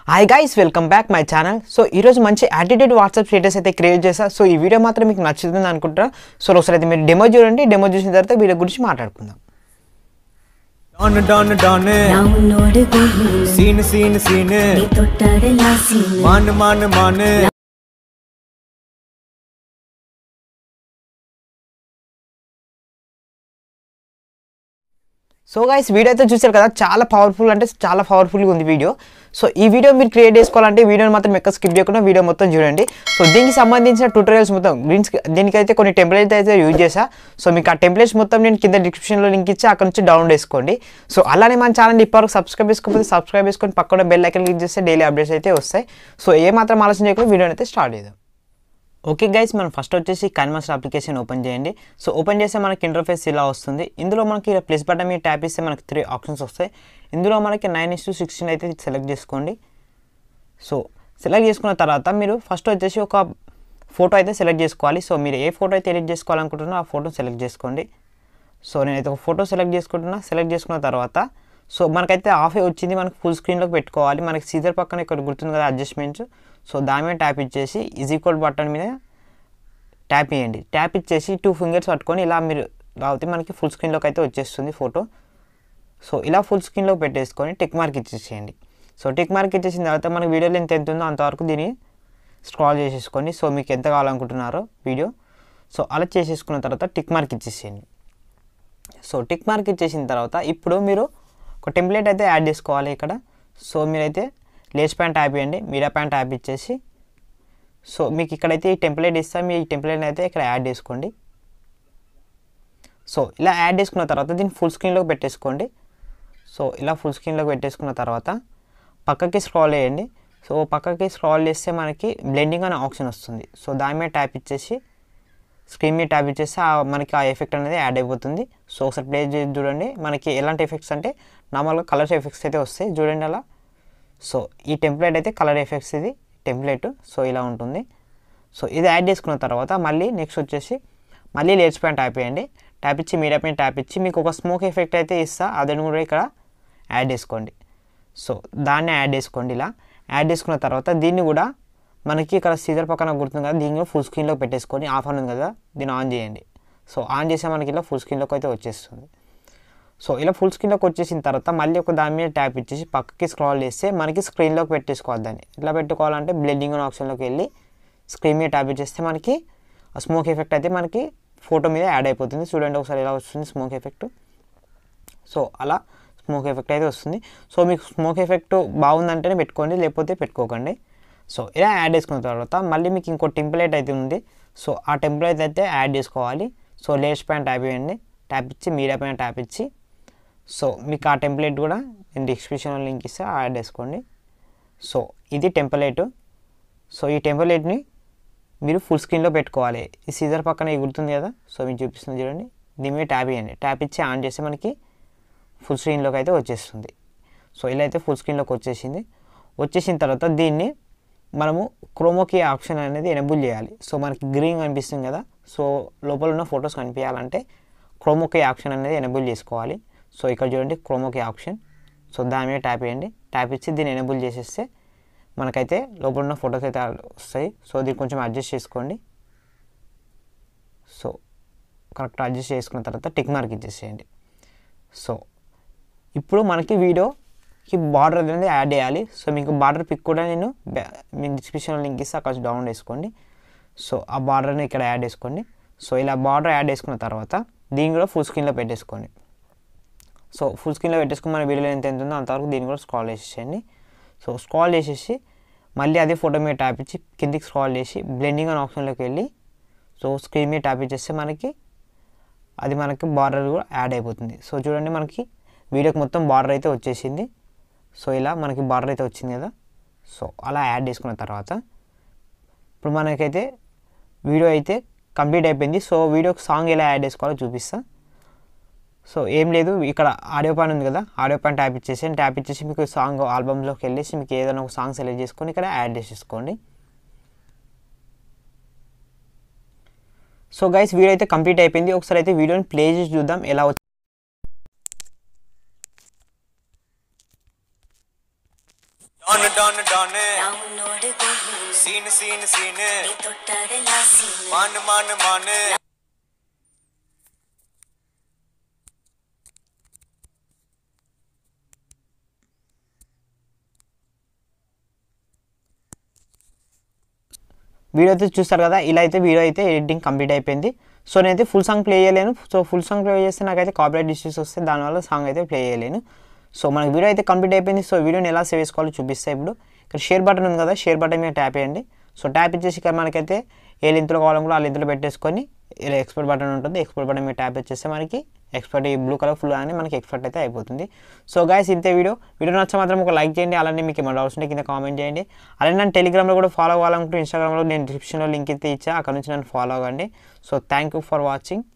hi guys welcome back my channel so ఈరోజు మంచి attitude WhatsApp status అయితే create చేశా సో ఈ వీడియో మాత్రం మీకు నచ్చుతుంది అనుకుంటా సో ఒకసారి అయితే మీరు డెమో చూడండి డెమో చూసిన తర్వాత వీడియో గురించి మాట్లాడుకుందాం டான் டான் டானு நான் உன்னோடு போகணும் சீனு சீனு சீனு நீ தொட்டாடலாம் சீனு மானு மானு மானு సో గైస్ వీడియో అయితే చూసారు కదా చాలా పవర్ఫుల్ అంటే చాలా పవర్ఫుల్గా ఉంది వీడియో సో ఈ వీడియో మీరు క్రియేట్ చేసుకోవాలంటే వీడియోని మాత్రం ఎక్కడ స్కిప్ చేయకుండా వీడియో మొత్తం చూడండి సో దీనికి సంబంధించిన ట్యూటోరియల్స్ మొత్తం గ్రీన్స్ దీనికైతే కొన్ని టెంప్లెట్స్ అయితే యూజ్ చేశా సో మీకు ఆ టెంప్లెట్స్ మొత్తం నేను కింద డిస్క్రిప్షన్లో లింక్ ఇచ్చి అక్కడ నుంచి డౌన్లోడ్ చేసుకోండి సో అలానే మన ఛానల్ ఇప్పటివరకు సబ్స్క్రైబ్ చేసుకోకపోతే సబ్స్క్రైబ్ చేసుకొని పక్కన బెల్ ఐకన్ క్లిక్ చేస్తే డైలీ అప్డేట్స్ అయితే వస్తాయి సో ఏ మాత్రం ఆలోచన చేయకుండా వీడియోని అయితే స్టార్ట్ చేద్దాం ఓకే గైస్ మనం ఫస్ట్ వచ్చేసి కన్మాస్టర్ అప్లికేషన్ ఓపెన్ చేయండి సో ఓపెన్ చేస్తే మనకి ఇంటర్ఫేస్ ఇలా వస్తుంది ఇందులో మనకి ప్లస్ బటన్ మీద ట్యాప్ ఇస్తే మనకి త్రీ ఆప్షన్స్ వస్తాయి ఇందులో మనకి నైన్ ఇస్ టు సిక్స్టీన్ అయితే సెలెక్ట్ చేసుకోండి సో సెలెక్ట్ చేసుకున్న తర్వాత మీరు ఫస్ట్ వచ్చేసి ఒక ఫోటో అయితే సెలెక్ట్ చేసుకోవాలి సో మీరు ఏ ఫోటో అయితే ఎడిట్ చేసుకోవాలనుకుంటున్నారో ఆ ఫోటో సెలెక్ట్ చేసుకోండి సో నేనైతే ఒక ఫోటో సెలెక్ట్ చేసుకుంటున్నా సెలెక్ట్ చేసుకున్న తర్వాత సో మనకైతే ఆఫ్ వచ్చింది మనకి ఫుల్ స్క్రీన్లోకి పెట్టుకోవాలి మనకి సీజర్ పక్కన ఇక్కడ గుర్తుంది కదా అడ్జస్ట్మెంట్స్ సో దాని మీద ట్యాప్ ఇచ్చేసి ఈజ్ ఈక్వల్ బటన్ మీద ట్యాప్ చేయండి ట్యాప్ ఇచ్చేసి టూ ఫింగర్స్ పట్టుకొని ఇలా మీరు రావుతే మనకి ఫుల్ స్క్రీన్లోకి అయితే వచ్చేస్తుంది ఫోటో సో ఇలా ఫుల్ స్క్రీన్లో పెట్టేసుకొని టిక్ మార్క్ ఇచ్చేసేయండి సో టిక్ మార్క్ ఇచ్చేసిన తర్వాత మనకి వీడియో లెంత్ ఎంత ఉందో అంతవరకు దీన్ని స్క్రాల్ చేసేసుకోండి సో మీకు ఎంత కావాలనుకుంటున్నారో వీడియో సో అలా చేసేసుకున్న తర్వాత టిక్ మార్క్ ఇచ్చేసేయండి సో టిక్ మార్క్ ఇచ్చేసిన తర్వాత ఇప్పుడు మీరు ఒక టెంప్లెట్ అయితే యాడ్ చేసుకోవాలి ఇక్కడ సో మీరైతే లేస్ ప్యాంట్ ట్యాప్ చేయండి మీరా ప్యాంట్ ట్యాప్ ఇచ్చేసి సో మీకు ఇక్కడైతే ఈ టెంప్లెట్ ఇస్తా మీ ఈ టెంప్లెట్ అయితే ఇక్కడ యాడ్ చేసుకోండి సో ఇలా యాడ్ చేసుకున్న తర్వాత దీన్ని ఫుల్ స్క్రీన్లోకి పెట్టేసుకోండి సో ఇలా ఫుల్ స్క్రీన్లోకి పెట్టేసుకున్న తర్వాత పక్కకి స్క్రాల్ చేయండి సో పక్కకి స్క్రాల్ చేస్తే మనకి బ్లెండింగ్ అనే ఆప్షన్ వస్తుంది సో దాని మీద ట్యాప్ ఇచ్చేసి స్క్రీన్ మీద ట్యాప్ ఇచ్చేస్తే ఆ- మనకి ఆ ఎఫెక్ట్ అనేది యాడ్ అయిపోతుంది సో ఒకసారి ప్లే చేసి చూడండి మనకి ఎలాంటి ఎఫెక్ట్స్ అంటే నార్మల్గా కలర్స్ ఎఫెక్ట్స్ అయితే వస్తాయి చూడండి అలా సో ఈ టెంప్లెట్ అయితే కలర్ ఎఫెక్ట్స్ ఇది టెంప్లెట్ సో ఇలా ఉంటుంది సో ఇది యాడ్ చేసుకున్న తర్వాత మళ్ళీ నెక్స్ట్ వచ్చేసి మళ్ళీ లేట్స్ పైన ట్యాప్ చేయండి ట్యాప్ ఇచ్చి మీడియా పైన ట్యాప్ ఇచ్చి మీకు ఒక స్మోక్ ఎఫెక్ట్ అయితే ఇస్తా అదని కూడా ఇక్కడ యాడ్ చేసుకోండి సో దాన్ని యాడ్ చేసుకోండి ఇలా యాడ్ చేసుకున్న తర్వాత దీన్ని కూడా మనకి ఇక్కడ సీజర్ పక్కన గుర్తుంది కదా దీన్ని ఫుల్ స్క్రీన్లో పెట్టేసుకొని ఆఫ్ అని ఉంది కదా దీన్ని ఆన్ చేయండి సో ఆన్ చేస్తే మనకి ఇలా ఫుల్ స్క్రీన్లోకి అయితే వచ్చేస్తుంది సో ఇలా ఫుల్ స్క్రీన్లోకి వచ్చేసిన తర్వాత మళ్ళీ ఒక దాని మీద ట్యాప్ ఇచ్చేసి పక్కకి స్క్రాల్ చేస్తే మనకి స్క్రీన్లోకి పెట్టేసుకోవాలి దాన్ని ఇట్లా పెట్టుకోవాలంటే బ్లెండింగ్ అనే ఆప్షన్లోకి వెళ్ళి స్క్రీన్ మీద ట్యాప్ ఇచ్చేస్తే మనకి ఆ స్మోక్ ఎఫెక్ట్ అయితే మనకి ఫోటో మీద యాడ్ అయిపోతుంది చూడండి ఒకసారి ఎలా వస్తుంది స్మోక్ ఎఫెక్ట్ సో అలా స్మోక్ ఎఫెక్ట్ అయితే వస్తుంది సో మీకు స్మోక్ ఎఫెక్ట్ బాగుందంటేనే పెట్టుకోండి లేకపోతే పెట్టుకోకండి సో ఇలా యాడ్ చేసుకున్న తర్వాత మళ్ళీ మీకు ఇంకో టెంప్లెట్ అయితే ఉంది సో ఆ టెంప్లెట్ అయితే యాడ్ చేసుకోవాలి సో లేస్ పైన ట్యాప్ చేయండి ట్యాప్ ఇచ్చి మీడియా పైన ట్యాప్ ఇచ్చి సో మీకు ఆ టెంప్లెట్ కూడా నేను డిస్క్రిప్షన్లో లింక్ ఇస్తే యాడ్ చేసుకోండి సో ఇది టెంప్లెట్ సో ఈ టెంప్లెట్ని మీరు ఫుల్ స్క్రీన్లో పెట్టుకోవాలి ఈ సీజర్ పక్కన ఎగురుతుంది కదా సో మీకు చూపిస్తుంది చూడండి దీని మీద ట్యాప్ చేయండి ట్యాప్ ఇచ్చి ఆన్ చేస్తే మనకి ఫుల్ స్క్రీన్లోకి అయితే వచ్చేస్తుంది సో ఇలా అయితే ఫుల్ స్క్రీన్లోకి వచ్చేసింది వచ్చేసిన తర్వాత దీన్ని మనము క్రోమోకి ఆప్షన్ అనేది ఎనబుల్ చేయాలి సో మనకి గ్రీన్ కనిపిస్తుంది కదా సో లోపల ఉన్న ఫొటోస్ కనిపించాలంటే క్రోమోకి ఆప్షన్ అనేది ఎనబుల్ చేసుకోవాలి సో ఇక్కడ చూడండి క్రోమోకి ఆప్షన్ సో దాని మీద ట్యాప్ చేయండి ట్యాప్ ఇచ్చి దీన్ని ఎనబుల్ చేసేస్తే మనకైతే లోపల ఉన్న ఫొటోస్ అయితే వస్తాయి సో దీన్ని కొంచెం అడ్జస్ట్ చేసుకోండి సో కరెక్ట్ అడ్జస్ట్ చేసుకున్న తర్వాత టిక్ మార్క్ ఇచ్చేసేయండి సో ఇప్పుడు మనకి వీడియోకి బార్డర్ అనేది యాడ్ చేయాలి సో మీకు బార్డర్ పిక్ కూడా నేను బ్యా- మీకు డిస్క్రిప్షన్లో లింక్ ఇస్తే అక్కడ డౌన్లోడ్ చేసుకోండి సో ఆ బార్డర్ని ఇక్కడ యాడ్ చేసుకోండి సో ఇలా బార్డర్ యాడ్ చేసుకున్న తర్వాత దీన్ని కూడా ఫుల్ స్క్రీన్లో పెట్టేసుకోండి సో ఫుల్ స్క్రీన్లో పెట్టేసుకుని మన వీడియోలో ఎంత ఎంత ఉందో అంతవరకు దీన్ని కూడా స్క్రాల్ చేసేయండి సో స్క్రాల్ చేసేసి మళ్ళీ అదే ఫోటో మీద ట్యాప్ ఇచ్చి కిందికి స్క్రాల్ చేసి బ్లెండింగ్ అనే ఆప్షన్లోకి వెళ్ళి సో స్క్రీన్ మీద ట్యాప్ ఇచ్చేస్తే మనకి అది మనకి బార్డర్ కూడా యాడ్ అయిపోతుంది సో చూడండి మనకి వీడియోకి మొత్తం బార్డర్ అయితే వచ్చేసింది సో ఇలా మనకి బార్డర్ అయితే వచ్చింది కదా సో అలా యాడ్ చేసుకున్న తర్వాత ఇప్పుడు మనకైతే వీడియో అయితే కంప్లీట్ అయిపోయింది సో వీడియోకి సాంగ్ ఎలా యాడ్ చేసుకోవాలో చూపిస్తా సో ఏం లేదు ఇక్కడ ఆడియో పాన్ ఉంది కదా ఆడియో పాన్ ట్యాప్ ఇచ్చేసి ట్యాప్ ఇచ్చేసి మీకు సాంగ్ ఆల్బమ్లోకి వెళ్ళేసి మీకు ఏదైనా ఒక సాంగ్ సెలెక్ట్ చేసుకొని ఇక్కడ యాడ్ చేసేసుకోండి సో గైస్ వీడియో అయితే కంప్లీట్ అయిపోయింది ఒకసారి అయితే వీడియోని ప్లే చేసి చూద్దాం ఎలా వచ్చి డాన్ డాన్ డానే డౌన్లోడ్ గోహిన్ సీన్ సీన్ సీన్ నీ తొట్టడలా సీన్ మాన్ మాన్ మాన్ వీడియో అయితే చూస్తారు కదా ఇలా అయితే వీడియో అయితే ఎడిటింగ్ కంప్లీట్ అయిపోయింది సో నేనైతే ఫుల్ సాంగ్ ప్లే చేయలేను సో ఫుల్ సాంగ్ ప్లే చేస్తే నాకైతే కాపీరైట్ ఇష్యూస్ వస్తే దానివల్ల సాంగ్ అయితే ప్లే చేయలేను సో మనకి వీడియో అయితే కంప్లీట్ అయిపోయింది సో వీడియోని ఎలా సేవ్ చేసుకోవాలో చూపిస్తే ఇప్పుడు ఇక్కడ షేర్ బటన్ ఉంది కదా షేర్ బటన్ మీద ట్యాప్ చేయండి సో ట్యాప్ ఇచ్చేసి ఇక్కడ మనకైతే ఏ లెంత్లో కావాలనుకో ఆ లెంత్లో పెట్టేసుకొని ఇలా ఎక్స్పోర్ట్ బటన్ ఉంటుంది ఎక్స్పోర్ట్ బటన్ మీద ట్యాప్ వచ్చేస్తే మనకి ఎక్స్పర్ట్ ఈ బ్లూ కలర్ ఫుల్ అని మనకి ఎక్స్పర్ట్ అయితే అయిపోతుంది సో గాయస్ ఇంతే వీడియో వీడియో నచ్చ మాత్రం ఒక లైక్ చేయండి అలానే మీకు ఏమైనా డౌట్స్ ఉంటే కింద కామెంట్ చేయండి అలానే నన్ను టెలిగ్రామ్లో కూడా ఫాలో అవ్వాలనుకుంటే ఇన్స్టాగ్రామ్లో నేను డిస్క్రిప్షన్లో లింక్ అయితే ఇచ్చా అక్కడ నుంచి నన్ను ఫాలో అవ్వండి so thank you for watching